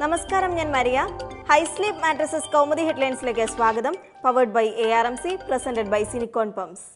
നമസ്കാരം ഞാൻ Maria high sleep mattresses Kaumudi ഹെഡ്ലൈൻസിലേക്ക് സ്വാഗതം powered by A R M C presented by സിനിക്കോൺ പംപ്സ്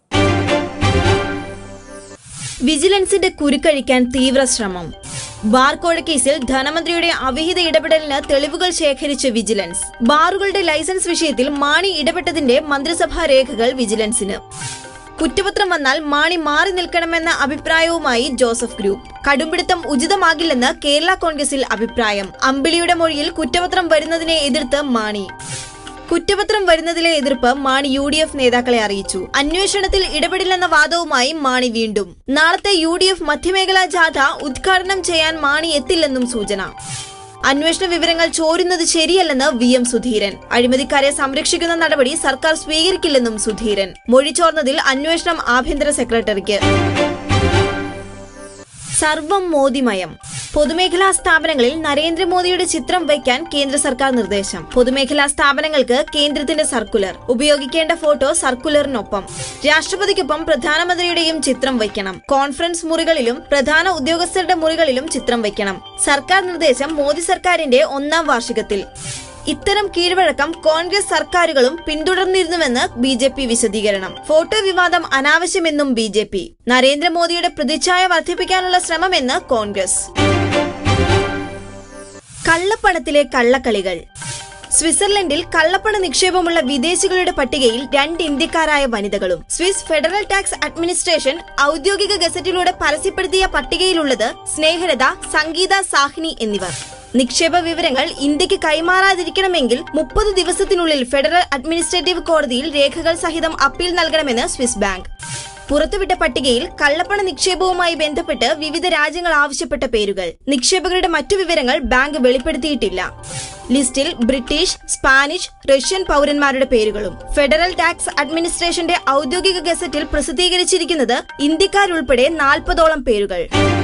വിജിലൻസിന്റെ കുരുക്കഴിക്കാൻ തീവ്ര ശ്രമം ബാർകോഴ കേസിൽ ധനമന്ത്രിയുടെ അവിഹിത ഇടപെടലിന് തെളിവുകൾ ശേഖരിച്ച് വിജിലൻസ് ബാറുകളുടെ ലൈസൻസ് വിഷയത്തിൽ മാണി ഇടപെട്ടതിന്റെ മന്ത്രിസഭാ രേഖകൾ വിജിലൻസിന് കുറ്റപത്രം വന്നാൽ മാണി മാറി നിൽക്കണമെന്ന അഭിപ്രായവുമായി ജോസഫ് ഗ്രൂപ്പ് കടുംപിടുത്തം ഉചിതമാകില്ലെന്ന് കേരള കോൺഗ്രസിൽ അഭിപ്രായം അമ്പിളിയുടെ മൊഴിയിൽ കുറ്റപത്രം വരുന്നതിനെ എതിർത്ത് മാണി കുറ്റപത്രം വരുന്നതിലെ എതിർപ്പ് മാണി യു ഡി എഫ് നേതാക്കളെ അറിയിച്ചു അന്വേഷണത്തിൽ ഇടപെടില്ലെന്ന വാദവുമായി മാണി വീണ്ടും നാളത്തെ യു ഡി എഫ് മധ്യമേഖലാ ജാഥ ഉദ്ഘാടനം ചെയ്യാൻ മാണി എത്തില്ലെന്നും സൂചന അന്വേഷണ വിവരങ്ങൾ ചോരുന്നത് ശരിയല്ലെന്ന് വി എം സുധീരൻ അഴിമതിക്കാരെ സംരക്ഷിക്കുന്ന നടപടി സർക്കാർ സ്വീകരിക്കില്ലെന്നും സുധീരൻ മൊഴി ചോർന്നതിൽ അന്വേഷണം ആഭ്യന്തര സെക്രട്ടറിക്ക് സർവം മോദിമയം പൊതുമേഖലാ സ്ഥാപനങ്ങളിൽ നരേന്ദ്രമോദിയുടെ ചിത്രം വയ്ക്കാൻ കേന്ദ്ര സർക്കാർ നിർദ്ദേശം പൊതുമേഖലാ സ്ഥാപനങ്ങൾക്ക് കേന്ദ്രത്തിന്റെ സർക്കുലർ ഉപയോഗിക്കേണ്ട ഫോട്ടോ സർക്കുലറിനൊപ്പം രാഷ്ട്രപതിക്കൊപ്പം പ്രധാനമന്ത്രിയുടെയും ചിത്രം വയ്ക്കണം കോൺഫറൻസ് മുറികളിലും പ്രധാന ഉദ്യോഗസ്ഥരുടെ മുറികളിലും ചിത്രം വയ്ക്കണം സർക്കാർ നിർദ്ദേശം മോദി സർക്കാരിന്റെ ഒന്നാം വാർഷികത്തിൽ ഇത്തരം കീഴ്വഴക്കം കോൺഗ്രസ് സർക്കാരുകളും പിന്തുടർന്നിരുന്നുവെന്ന് ബി ജെ പി വിശദീകരണം ഫോട്ടോ വിവാദം അനാവശ്യമെന്നും ബി ജെ പി നരേന്ദ്രമോദിയുടെ പ്രതിച്ഛായ വർദ്ധിപ്പിക്കാനുള്ള ശ്രമമെന്ന് കോൺഗ്രസ് കള്ളപ്പണത്തിലെ കള്ളക്കളികൾ സ്വിറ്റ്സർലൻഡിൽ കള്ളപ്പണ നിക്ഷേപമുള്ള വിദേശികളുടെ പട്ടികയിൽ രണ്ട് ഇന്ത്യക്കാരായ വനിതകളും സ്വിസ് ഫെഡറൽ ടാക്സ് അഡ്മിനിസ്ട്രേഷൻ ഔദ്യോഗിക ഗസറ്റിലൂടെ പരസ്യപ്പെടുത്തിയ പട്ടികയിലുള്ളത് സ്നേഹലത സംഗീത സാഹ്നി എന്നിവർ നിക്ഷേപ വിവരങ്ങൾ ഇന്ത്യക്ക് കൈമാറാതിരിക്കണമെങ്കിൽ മുപ്പത് ദിവസത്തിനുള്ളിൽ ഫെഡറൽ അഡ്മിനിസ്ട്രേറ്റീവ് കോടതിയിൽ രേഖകൾ സഹിതം അപ്പീൽ നൽകണമെന്ന് സ്വിസ് ബാങ്ക് പുറത്തുവിട്ട പട്ടികയിൽ കള്ളപ്പണ നിക്ഷേപവുമായി ബന്ധപ്പെട്ട് വിവിധ രാജ്യങ്ങൾ ആവശ്യപ്പെട്ട പേരുകൾ നിക്ഷേപകരുടെ മറ്റു വിവരങ്ങൾ ബാങ്ക് വെളിപ്പെടുത്തിയിട്ടില്ല ലിസ്റ്റിൽ ബ്രിട്ടീഷ് സ്പാനിഷ് റഷ്യൻ പൗരന്മാരുടെ പേരുകളും ഫെഡറൽ ടാക്സ് അഡ്മിനിസ്ട്രേഷന്റെ ഔദ്യോഗിക ഗസറ്റിൽ പ്രസിദ്ധീകരിച്ചിരിക്കുന്നത് ഇന്ത്യക്കാരുൾപ്പെടെ നാൽപ്പതോളം പേരുകൾ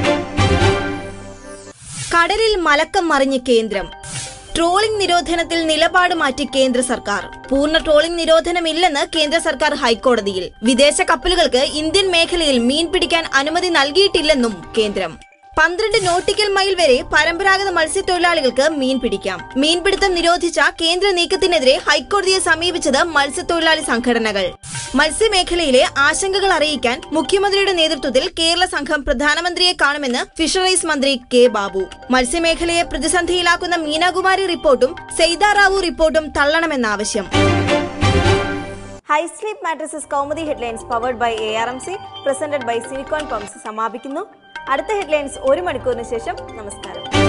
കടലിൽ മലക്കം മറിഞ്ഞ് കേന്ദ്രം ട്രോളിംഗ് നിരോധനത്തിൽ നിലപാട് മാറ്റി കേന്ദ്ര സർക്കാർ പൂർണ്ണ ട്രോളിംഗ് നിരോധനമില്ലെന്ന് കേന്ദ്ര സർക്കാർ ഹൈക്കോടതിയിൽ വിദേശ കപ്പലുകൾക്ക് ഇന്ത്യൻ മേഖലയിൽ മീൻ പിടിക്കാൻ അനുമതി നൽകിയിട്ടില്ലെന്നും കേന്ദ്രം പന്ത്രണ്ട് നോട്ടിക്കൽ മൈൽ വരെ പരമ്പരാഗത മത്സ്യത്തൊഴിലാളികൾക്ക് മീൻ പിടിക്കാം മീൻപിടുത്തം നിരോധിച്ച കേന്ദ്ര നീക്കത്തിനെതിരെ ഹൈക്കോടതിയെ സമീപിച്ചത് മത്സ്യത്തൊഴിലാളി സംഘടനകൾ മത്സ്യമേഖലയിലെ ആശങ്കകൾ അറിയിക്കാൻ മുഖ്യമന്ത്രിയുടെ നേതൃത്വത്തിൽ കേരള സംഘം പ്രധാനമന്ത്രിയെ കാണുമെന്ന് ഫിഷറീസ് മന്ത്രി കെ ബാബു മത്സ്യമേഖലയെ പ്രതിസന്ധിയിലാക്കുന്ന മീനാകുമാരി റിപ്പോർട്ടും സെയ്താറാവു റിപ്പോർട്ടും തള്ളണമെന്നാവശ്യം high sleep mattresses Kaumudi headlines powered by A R M C presented by സിനിക്കോൺ പംപ്സ് സമാപിക്കുന്നു അടുത്ത ഹെഡ്ലൈൻസ് ഒരു മണിക്കൂറിന് ശേഷം നമസ്കാരം